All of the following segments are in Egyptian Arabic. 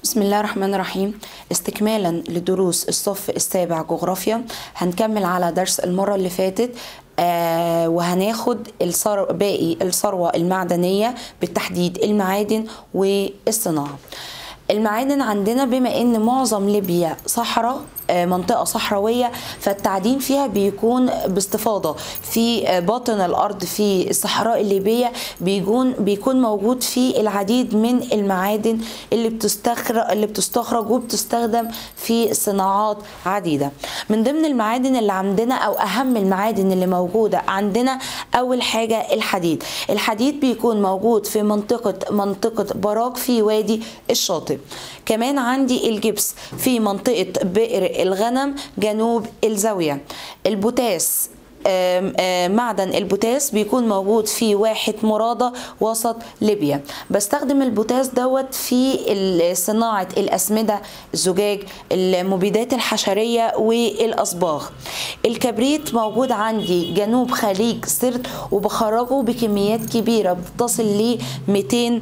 بسم الله الرحمن الرحيم استكمالا لدروس الصف السابع جغرافيا هنكمل على درس المرة اللي فاتت آه وهناخد الثر... باقي الثروة المعدنية بالتحديد المعادن والصناعة المعادن عندنا بما ان معظم ليبيا صحراء منطقة صحراوية فالتعدين فيها بيكون باستفاضة في باطن الأرض في الصحراء الليبية بيكون بيكون موجود فيه العديد من المعادن اللي بتستخرج اللي بتستخرج وبتستخدم في صناعات عديدة من ضمن المعادن اللي عندنا أو أهم المعادن اللي موجودة عندنا أول حاجة الحديد الحديد بيكون موجود في منطقة منطقة براك في وادي الشاطئ كمان عندي الجبس في منطقة بئر الغنم جنوب الزاوية البوتاس معدن البوتاس بيكون موجود في واحة مرادة وسط ليبيا بستخدم البوتاس دوت في صناعة الأسمدة الزجاج المبيدات الحشرية والأصباغ الكبريت موجود عندي جنوب خليج سرت وبخرجه بكميات كبيرة بتصل ل 200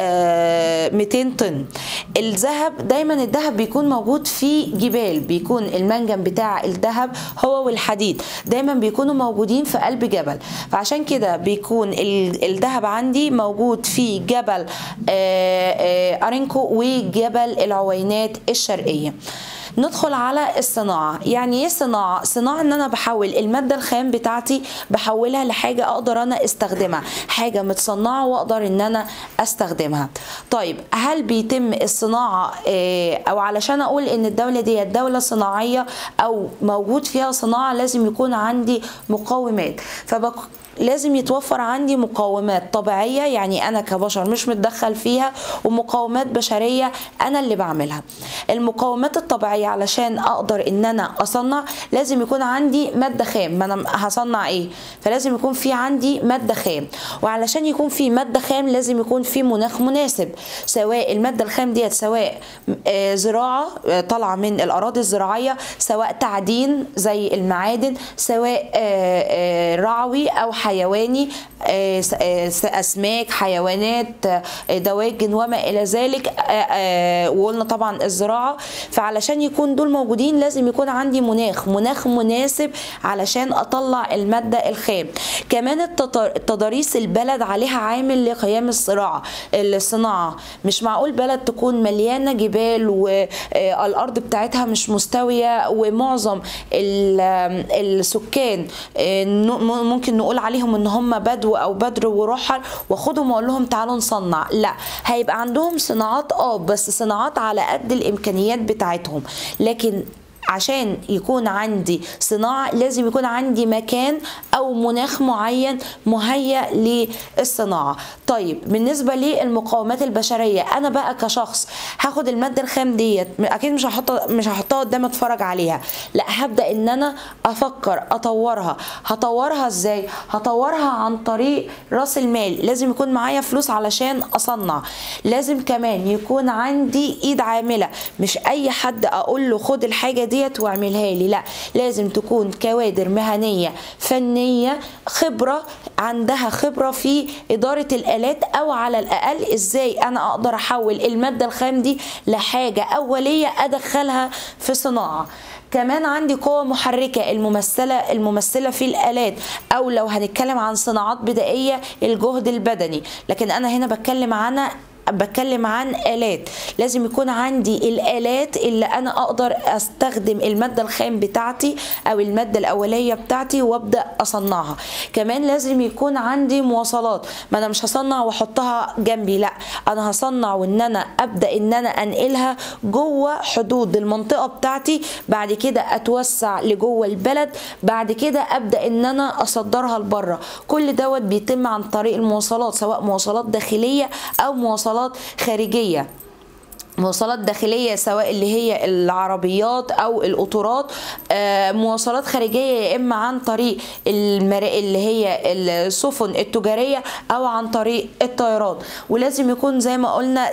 200 طن الذهب دايما الذهب بيكون موجود في جبال بيكون المنجم بتاع الذهب هو والحديد دايما بيكونوا موجودين في قلب جبل فعشان كده بيكون الذهب عندي موجود في جبل ارينكو وجبل العوينات الشرقيه ندخل على الصناعة يعني ايه صناعة صناعة ان انا بحول المادة الخام بتاعتي بحولها لحاجة اقدر انا استخدمها حاجة متصنعة واقدر ان انا استخدمها طيب هل بيتم الصناعة او علشان اقول ان الدولة دي دولة صناعية او موجود فيها صناعة لازم يكون عندي مقومات فبك لازم يتوفر عندي مقومات طبيعية يعني أنا كبشر مش متدخل فيها ومقومات بشرية أنا اللي بعملها المقومات الطبيعية علشان أقدر إن أنا أصنع لازم يكون عندي مادة خام ما أنا هصنع إيه فلازم يكون في عندي مادة خام وعلشان يكون في مادة خام لازم يكون في مناخ مناسب سواء المادة الخام ديت سواء زراعة طالعة من الأراضي الزراعية سواء تعدين زي المعادن سواء رعوي أو حيواني اسماك حيوانات دواجن وما الى ذلك وقلنا طبعا الزراعه فعلشان يكون دول موجودين لازم يكون عندي مناخ مناخ مناسب علشان اطلع الماده الخام كمان التضاريس البلد عليها عامل لقيام الزراعه الصناعه مش معقول بلد تكون مليانه جبال والارض بتاعتها مش مستويه ومعظم السكان ممكن نقول عليهم ان هم بدو او بدر ورحل واخدهم واقول لهم تعالوا نصنع لا هيبقى عندهم صناعات اه بس صناعات على قد الامكانيات بتاعتهم لكن عشان يكون عندي صناعة لازم يكون عندي مكان أو مناخ معين مهيأ للصناعة طيب بالنسبة للمقاومات البشرية أنا بقى كشخص هاخد المادة الخام ديت أكيد مش هحطها مش هحطها قدام أتفرج عليها لا هبدأ إن أنا أفكر أطورها هطورها إزاي هطورها عن طريق رأس المال لازم يكون معايا فلوس علشان أصنع لازم كمان يكون عندي إيد عاملة مش أي حد أقول له خد الحاجة دي ديت واعملها لي لا لازم تكون كوادر مهنيه فنيه خبره عندها خبره في اداره الالات او على الاقل ازاي انا اقدر احول الماده الخام دي لحاجه اوليه ادخلها في صناعه كمان عندي قوة محركة الممثلة الممثلة في الآلات أو لو هنتكلم عن صناعات بدائية الجهد البدني لكن أنا هنا بتكلم عن بتكلم عن آلات لازم يكون عندي الآلات اللي أنا أقدر أستخدم المادة الخام بتاعتي أو المادة الأولية بتاعتي وأبدأ أصنعها كمان لازم يكون عندي مواصلات ما أنا مش هصنع وأحطها جنبي لا أنا هصنع وإن أنا أبدأ إن أنا أنقلها جوه حدود المنطقة بتاعتي بعد كده أتوسع لجوه البلد بعد كده أبدأ إن أنا أصدرها لبره كل دوت بيتم عن طريق المواصلات سواء مواصلات داخلية أو مواصلات مواصلات خارجيه مواصلات داخليه سواء اللي هي العربيات او القطارات آه مواصلات خارجيه يا اما عن طريق المر... اللي هي السفن التجاريه او عن طريق الطيران ولازم يكون زي ما قلنا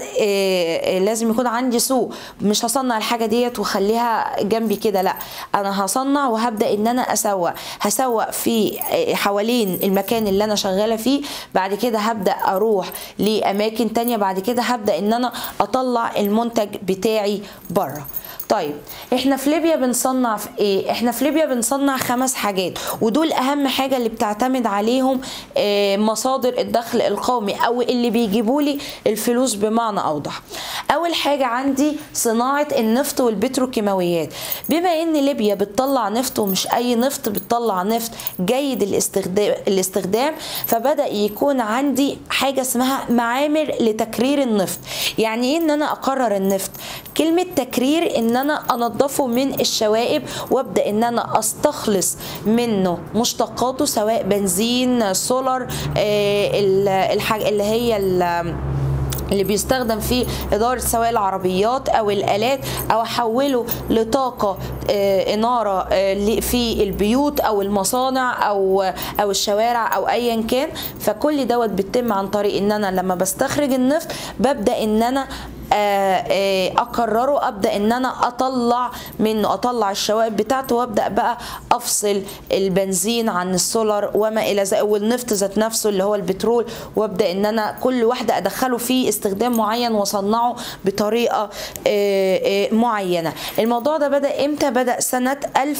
آه لازم يكون عندي سوق مش هصنع الحاجه ديت واخليها جنبي كده لا انا هصنع وهبدا ان انا اسوق هسوق في حوالين المكان اللي انا شغاله فيه بعد كده هبدا اروح لاماكن تانية بعد كده هبدا ان انا اطلع المنتج بتاعي بره طيب احنا في ليبيا بنصنع في ايه احنا في ليبيا بنصنع خمس حاجات ودول اهم حاجه اللي بتعتمد عليهم اه مصادر الدخل القومي او اللي بيجيبوا لي الفلوس بمعنى اوضح اول حاجه عندي صناعه النفط والبتروكيماويات بما ان ليبيا بتطلع نفط ومش اي نفط بتطلع نفط جيد الاستخدام الاستخدام فبدا يكون عندي حاجه اسمها معامل لتكرير النفط يعني ايه ان انا اقرر النفط كلمه تكرير ان انا انضفه من الشوائب وابدا ان انا استخلص منه مشتقاته سواء بنزين سولار آه الحاجه اللي هي اللي بيستخدم في إدارة سواء العربيات أو الآلات أو أحوله لطاقة إنارة في البيوت أو المصانع أو أو الشوارع أو أيا كان فكل دوت بيتم عن طريق إن أنا لما بستخرج النفط ببدأ إن أنا اقرره ابدا ان انا اطلع منه اطلع الشوائب بتاعته وابدا بقى افصل البنزين عن السولار وما الى ذلك والنفط ذات نفسه اللي هو البترول وابدا ان انا كل واحده ادخله في استخدام معين واصنعه بطريقه معينه الموضوع ده بدا امتى بدا سنه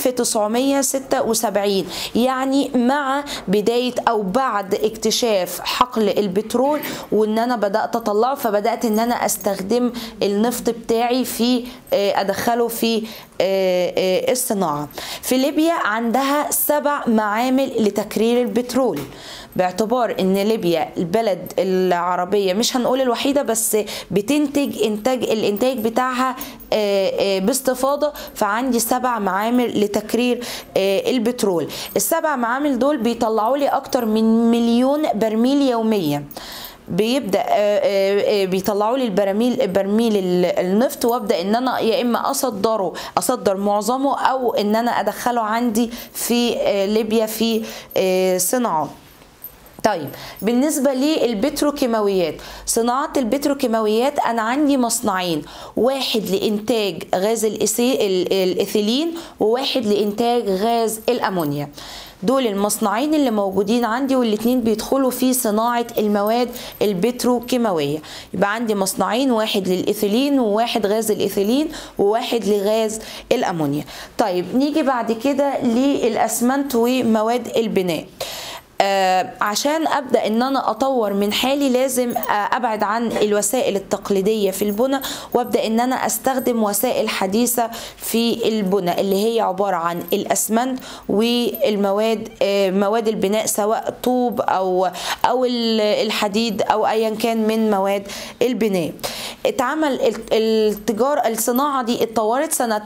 1976 يعني مع بدايه او بعد اكتشاف حقل البترول وان انا بدات اطلعه فبدات ان انا استخدم النفط بتاعي في ادخله في الصناعه في ليبيا عندها سبع معامل لتكرير البترول باعتبار ان ليبيا البلد العربيه مش هنقول الوحيده بس بتنتج انتاج الانتاج بتاعها باستفاضه فعندي سبع معامل لتكرير البترول السبع معامل دول بيطلعوا لي اكتر من مليون برميل يوميا بيبدا بيطلعوا لي البراميل برميل النفط وابدا ان انا يا اما اصدره اصدر معظمه او ان انا ادخله عندي في ليبيا في صناعات طيب بالنسبة للبتروكيماويات صناعة البتروكيماويات أنا عندي مصنعين واحد لإنتاج غاز الإثيلين وواحد لإنتاج غاز الأمونيا دول المصنعين اللي موجودين عندي والاتنين بيدخلوا في صناعة المواد البتروكيماوية يبقى عندي مصنعين واحد للإيثيلين وواحد غاز الإيثيلين وواحد لغاز الأمونيا طيب نيجي بعد كده للأسمنت ومواد البناء آه عشان ابدا ان انا اطور من حالي لازم آه ابعد عن الوسائل التقليديه في البنى وابدا ان انا استخدم وسائل حديثه في البنى اللي هي عباره عن الاسمنت والمواد آه مواد البناء سواء طوب او او الحديد او ايا كان من مواد البناء اتعمل التجاره الصناعه دي اتطورت سنه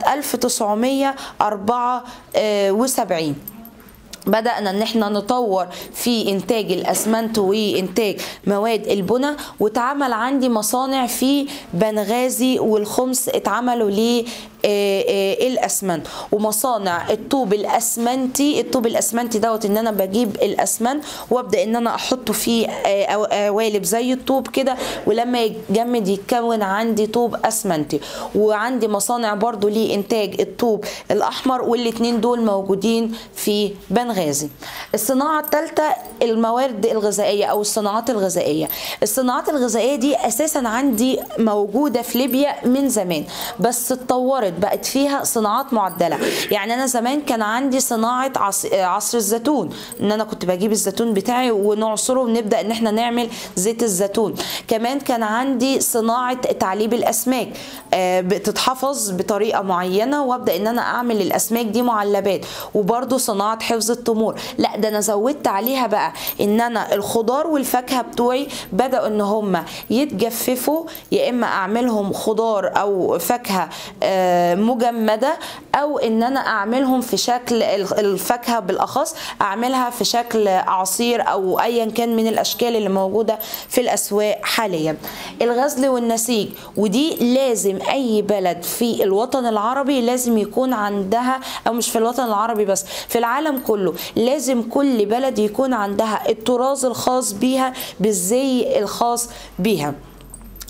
1974 بدأنا ان احنا نطور في انتاج الاسمنت وانتاج مواد البنى واتعمل عندي مصانع في بنغازي والخمس اتعملوا ل الاسمنت ومصانع الطوب الاسمنتي الطوب الاسمنتي دوت ان انا بجيب الاسمنت وابدا ان انا احطه في قوالب زي الطوب كده ولما يتجمد يتكون عندي طوب اسمنتي وعندي مصانع برضو لانتاج الطوب الاحمر والاتنين دول موجودين في بنغازي الصناعه الثالثه الموارد الغذائيه او الصناعات الغذائيه الصناعات الغذائيه دي اساسا عندي موجوده في ليبيا من زمان بس اتطورت بقت فيها صناعات معدله يعني انا زمان كان عندي صناعه عصر الزيتون ان انا كنت بجيب الزيتون بتاعي ونعصره ونبدا ان احنا نعمل زيت الزيتون كمان كان عندي صناعه تعليب الاسماك بتتحفظ بطريقه معينه وابدا ان انا اعمل الاسماك دي معلبات وبرده صناعه حفظ التمور لا ده انا زودت عليها بقى ان انا الخضار والفاكهه بتوعي بداوا ان هم يتجففوا يا اما اعملهم خضار او فاكهه مجمده او ان انا اعملهم في شكل الفاكهه بالاخص اعملها في شكل عصير او ايا كان من الاشكال اللي موجوده في الاسواق حاليا الغزل والنسيج ودي لازم اي بلد في الوطن العربي لازم يكون عندها او مش في الوطن العربي بس في العالم كله لازم كل بلد يكون عندها الطراز الخاص بيها بالزي الخاص بيها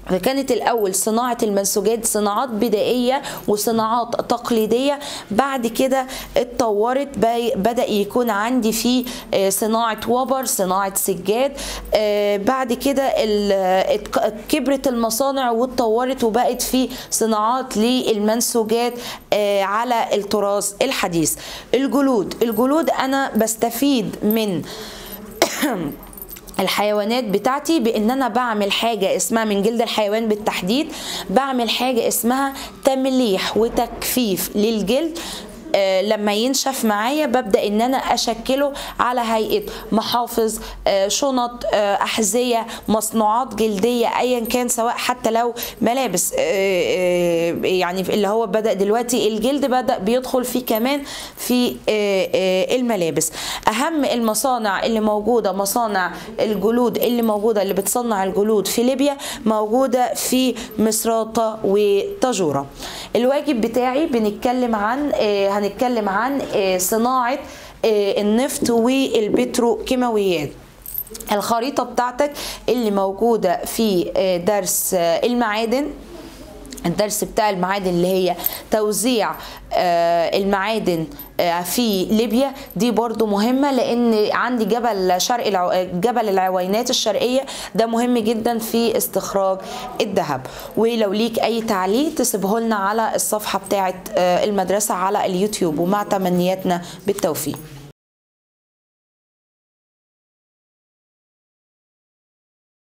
فكانت الأول صناعة المنسوجات صناعات بدائية وصناعات تقليدية بعد كده اتطورت بي- بدأ يكون عندي في آه، صناعة وبر صناعة سجاد آه، بعد كده ال- ات- كبرت المصانع واتطورت وبقت في صناعات للمنسوجات آه، على التراث الحديث الجلود الجلود أنا بستفيد من الحيوانات بتاعتي بان انا بعمل حاجه اسمها من جلد الحيوان بالتحديد بعمل حاجه اسمها تمليح وتجفيف للجلد آه، لما ينشف معايا ببدا ان انا اشكله على هيئه محافظ آه، شنط آه، احذيه مصنوعات جلديه ايا كان سواء حتى لو ملابس آه، آه، يعني اللي هو بدا دلوقتي الجلد بدا بيدخل فيه كمان في آه، آه، الملابس اهم المصانع اللي موجوده مصانع الجلود اللي موجوده اللي بتصنع الجلود في ليبيا موجوده في مصراته وطاجوره الواجب بتاعي بنتكلم عن آه، هنتكلم عن آه، صناعه آه، النفط والبتروكيماويات الخريطه بتاعتك اللي موجوده في آه، درس آه، المعادن الدرس بتاع المعادن اللي هي توزيع آه، المعادن آه، في ليبيا دي برضو مهمة لأن عندي جبل شرق العو... جبل العوينات الشرقية ده مهم جدا في استخراج الذهب ولو ليك أي تعليق تسيبه لنا على الصفحة بتاعت آه، المدرسة على اليوتيوب ومع تمنياتنا بالتوفيق